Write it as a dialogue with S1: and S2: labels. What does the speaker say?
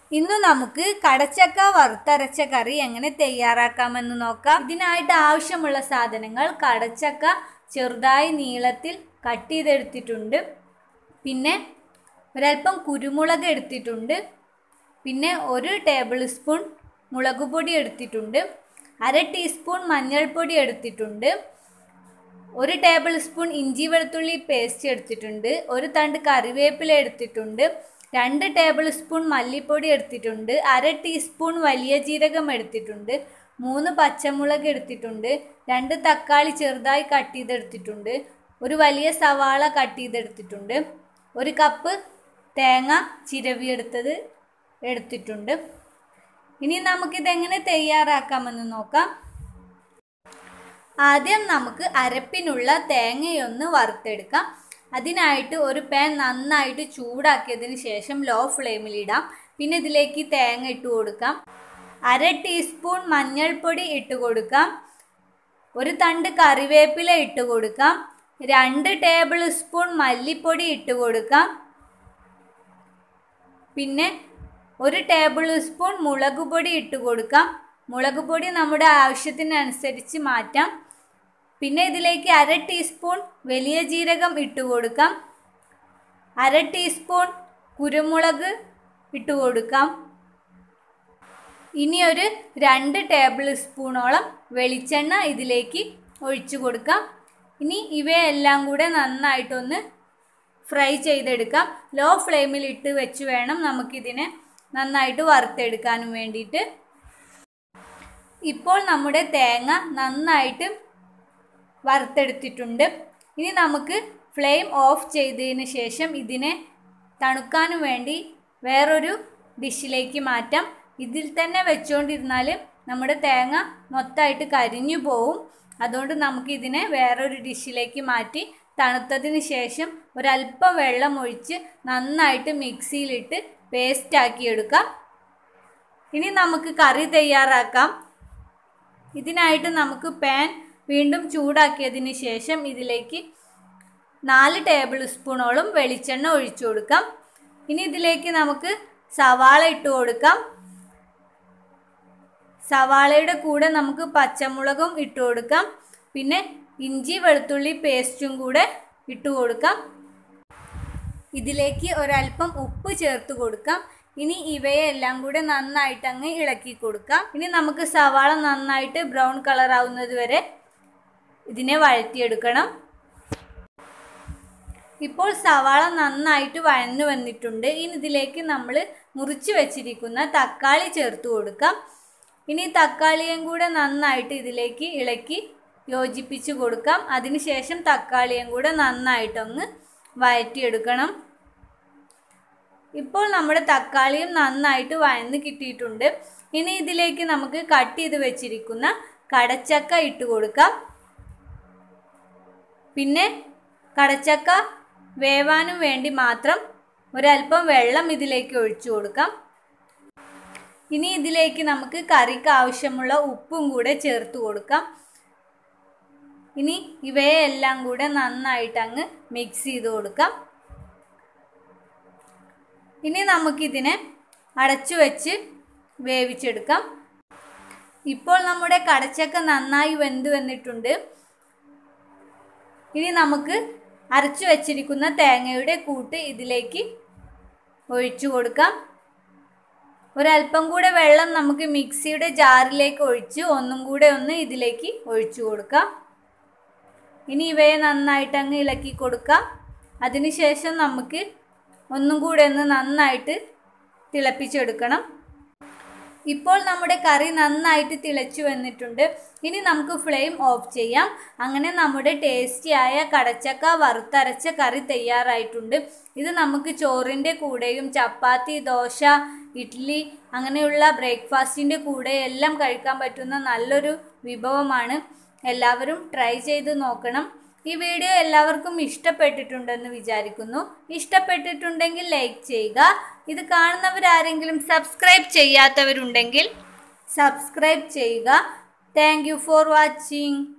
S1: ഇന്ന് നമുക്ക് കടച്ചക്ക വറുത്തരച്ച കറി എങ്ങനെ തയ്യാറാക്കാമെന്ന് നോക്കാം ഇതിനായിട്ട് ആവശ്യമുള്ള സാധനങ്ങൾ കടച്ചക്ക ചെറുതായി നീളത്തിൽ കട്ട് ചെയ്തെടുത്തിട്ടുണ്ട് പിന്നെ ഒരല്പം കുരുമുളക് എടുത്തിട്ടുണ്ട് പിന്നെ ഒരു ടേബിൾ സ്പൂൺ മുളക് പൊടി എടുത്തിട്ടുണ്ട് അര ടീസ്പൂൺ മഞ്ഞൾപ്പൊടി എടുത്തിട്ടുണ്ട് ഒരു ടേബിൾ സ്പൂൺ ഇഞ്ചി വെളുത്തുള്ളി പേസ്റ്റ് എടുത്തിട്ടുണ്ട് ഒരു തണ്ട് കറിവേപ്പില എടുത്തിട്ടുണ്ട് രണ്ട് ടേബിൾ സ്പൂൺ മല്ലിപ്പൊടി എടുത്തിട്ടുണ്ട് അര ടീസ്പൂൺ വലിയ ജീരകം എടുത്തിട്ടുണ്ട് മൂന്ന് പച്ചമുളക് എടുത്തിട്ടുണ്ട് രണ്ട് തക്കാളി ചെറുതായി കട്ട് ചെയ്തെടുത്തിട്ടുണ്ട് ഒരു വലിയ സവാള കട്ട് ചെയ്തെടുത്തിട്ടുണ്ട് ഒരു കപ്പ് തേങ്ങ ചിരവിയെടുത്തത് എടുത്തിട്ടുണ്ട് ഇനി നമുക്കിതെങ്ങനെ തയ്യാറാക്കാമെന്ന് നോക്കാം ആദ്യം നമുക്ക് അരപ്പിനുള്ള തേങ്ങയൊന്ന് വറുത്തെടുക്കാം അതിനായിട്ട് ഒരു പാൻ നന്നായിട്ട് ചൂടാക്കിയതിന് ശേഷം ലോ ഫ്ലെയിമിലിടാം പിന്നെ ഇതിലേക്ക് തേങ്ങ ഇട്ട് കൊടുക്കാം അര ടീസ്പൂൺ മഞ്ഞൾപ്പൊടി ഇട്ട് കൊടുക്കാം ഒരു തണ്ട് കറിവേപ്പില ഇട്ട് കൊടുക്കാം രണ്ട് ടേബിൾ സ്പൂൺ മല്ലിപ്പൊടി ഇട്ട് കൊടുക്കാം പിന്നെ ഒരു ടേബിൾ സ്പൂൺ മുളക് പൊടി ഇട്ട് കൊടുക്കാം മുളക് പൊടി നമ്മുടെ ആവശ്യത്തിനനുസരിച്ച് മാറ്റാം പിന്നെ ഇതിലേക്ക് അര ടീസ്പൂൺ വലിയ ജീരകം ഇട്ട് കൊടുക്കാം അര ടീസ്പൂൺ കുരുമുളക് ഇട്ട് കൊടുക്കാം ഇനി ഒരു രണ്ട് ടേബിൾ സ്പൂണോളം വെളിച്ചെണ്ണ ഇതിലേക്ക് ഒഴിച്ചു കൊടുക്കാം ഇനി ഇവയെല്ലാം കൂടെ നന്നായിട്ടൊന്ന് ഫ്രൈ ചെയ്തെടുക്കാം ലോ ഫ്ലെയിമിൽ ഇട്ട് വെച്ച് വേണം നമുക്കിതിനെ നന്നായിട്ട് വറുത്തെടുക്കാനും വേണ്ടിയിട്ട് ഇപ്പോൾ നമ്മുടെ തേങ്ങ നന്നായിട്ട് വറുത്തെടുത്തിട്ടുണ്ട് ഇനി നമുക്ക് ഫ്ലെയിം ഓഫ് ചെയ്തതിന് ശേഷം ഇതിനെ തണുക്കാനും വേണ്ടി വേറൊരു ഡിഷിലേക്ക് മാറ്റാം ഇതിൽ തന്നെ വെച്ചുകൊണ്ടിരുന്നാൽ നമ്മുടെ തേങ്ങ മൊത്തമായിട്ട് കരിഞ്ഞു പോവും അതുകൊണ്ട് നമുക്ക് ഇതിനെ വേറൊരു ഡിഷിലേക്ക് മാറ്റി തണുത്തതിന് ശേഷം ഒരല്പം വെള്ളം ഒഴിച്ച് നന്നായിട്ട് മിക്സിയിലിട്ട് പേസ്റ്റാക്കി എടുക്കാം ഇനി നമുക്ക് കറി തയ്യാറാക്കാം ഇതിനായിട്ട് നമുക്ക് പാൻ വീണ്ടും ചൂടാക്കിയതിന് ശേഷം ഇതിലേക്ക് നാല് ടേബിൾ സ്പൂണോളം വെളിച്ചെണ്ണ ഒഴിച്ചു കൊടുക്കാം ഇനി ഇതിലേക്ക് നമുക്ക് സവാള ഇട്ട് കൊടുക്കാം സവാളയുടെ കൂടെ നമുക്ക് പച്ചമുളകും ഇട്ട് കൊടുക്കാം പിന്നെ ഇഞ്ചി വെളുത്തുള്ളി പേസ്റ്റും കൂടെ ഇട്ട് കൊടുക്കാം ഇതിലേക്ക് ഒരല്പം ഉപ്പ് ചേർത്ത് കൊടുക്കാം ഇനി ഇവയെല്ലാം കൂടെ നന്നായിട്ട് അങ്ങ് ഇളക്കി കൊടുക്കാം ഇനി നമുക്ക് സവാള നന്നായിട്ട് ബ്രൗൺ കളർ ആവുന്നത് വരെ ഇതിനെ വഴറ്റിയെടുക്കണം ഇപ്പോൾ സവാള നന്നായിട്ട് വഴന്നു വന്നിട്ടുണ്ട് ഇനി ഇതിലേക്ക് നമ്മൾ മുറിച്ച് വെച്ചിരിക്കുന്ന തക്കാളി ചേർത്ത് കൊടുക്കാം ഇനി തക്കാളിയും കൂടെ നന്നായിട്ട് ഇതിലേക്ക് ഇളക്കി യോജിപ്പിച്ച് കൊടുക്കാം അതിനുശേഷം തക്കാളിയും കൂടെ നന്നായിട്ടൊന്ന് വഴറ്റിയെടുക്കണം ഇപ്പോൾ നമ്മുടെ തക്കാളിയും നന്നായിട്ട് വഴന്ന് കിട്ടിയിട്ടുണ്ട് ഇനി ഇതിലേക്ക് നമുക്ക് കട്ട് ചെയ്ത് വെച്ചിരിക്കുന്ന കടച്ചക്ക ഇട്ട് കൊടുക്കാം പിന്നെ കടച്ചക്ക വേവാനും വേണ്ടി മാത്രം ഒരല്പം വെള്ളം ഇതിലേക്ക് ഒഴിച്ചു കൊടുക്കാം ഇനി ഇതിലേക്ക് നമുക്ക് കറിക്ക് ആവശ്യമുള്ള ഉപ്പും കൂടെ ചേർത്ത് കൊടുക്കാം ഇനി ഇവയെല്ലാം കൂടെ നന്നായിട്ട് അങ്ങ് മിക്സ് ചെയ്ത് കൊടുക്കാം ഇനി നമുക്കിതിനെ അടച്ചു വെച്ച് വേവിച്ചെടുക്കാം ഇപ്പോൾ നമ്മുടെ കടച്ചക്ക നന്നായി വെന്ത് വന്നിട്ടുണ്ട് ഇനി നമുക്ക് അരച്ചു വച്ചിരിക്കുന്ന തേങ്ങയുടെ കൂട്ട് ഇതിലേക്ക് ഒഴിച്ചു കൊടുക്കാം ഒരല്പം കൂടെ വെള്ളം നമുക്ക് മിക്സിയുടെ ജാറിലേക്ക് ഒഴിച്ച് ഒന്നും കൂടെ ഒന്ന് ഇതിലേക്ക് ഒഴിച്ചു കൊടുക്കാം ഇനി ഇവയെ നന്നായിട്ട് അങ്ങ് ഇളക്കി കൊടുക്കാം അതിനുശേഷം നമുക്ക് ഒന്നും കൂടെ ഒന്ന് നന്നായിട്ട് തിളപ്പിച്ചെടുക്കണം ഇപ്പോൾ നമ്മുടെ കറി നന്നായിട്ട് തിളച്ചു വന്നിട്ടുണ്ട് ഇനി നമുക്ക് ഫ്ലെയിം ഓഫ് ചെയ്യാം അങ്ങനെ നമ്മുടെ ടേസ്റ്റിയായ കടച്ചക്ക വറുത്തരച്ച കറി തയ്യാറായിട്ടുണ്ട് ഇത് നമുക്ക് ചോറിൻ്റെ കൂടെയും ചപ്പാത്തി ദോശ ഇഡ്ഡലി അങ്ങനെയുള്ള ബ്രേക്ക്ഫാസ്റ്റിൻ്റെ കൂടെ എല്ലാം കഴിക്കാൻ പറ്റുന്ന നല്ലൊരു വിഭവമാണ് എല്ലാവരും ട്രൈ ചെയ്ത് നോക്കണം ഈ വീഡിയോ എല്ലാവർക്കും ഇഷ്ടപ്പെട്ടിട്ടുണ്ടെന്ന് വിചാരിക്കുന്നു ഇഷ്ടപ്പെട്ടിട്ടുണ്ടെങ്കിൽ ലൈക്ക് ചെയ്യുക ഇത് കാണുന്നവരാരെങ്കിലും സബ്സ്ക്രൈബ് ചെയ്യാത്തവരുണ്ടെങ്കിൽ സബ്സ്ക്രൈബ് ചെയ്യുക താങ്ക് യു ഫോർ വാച്ചിങ്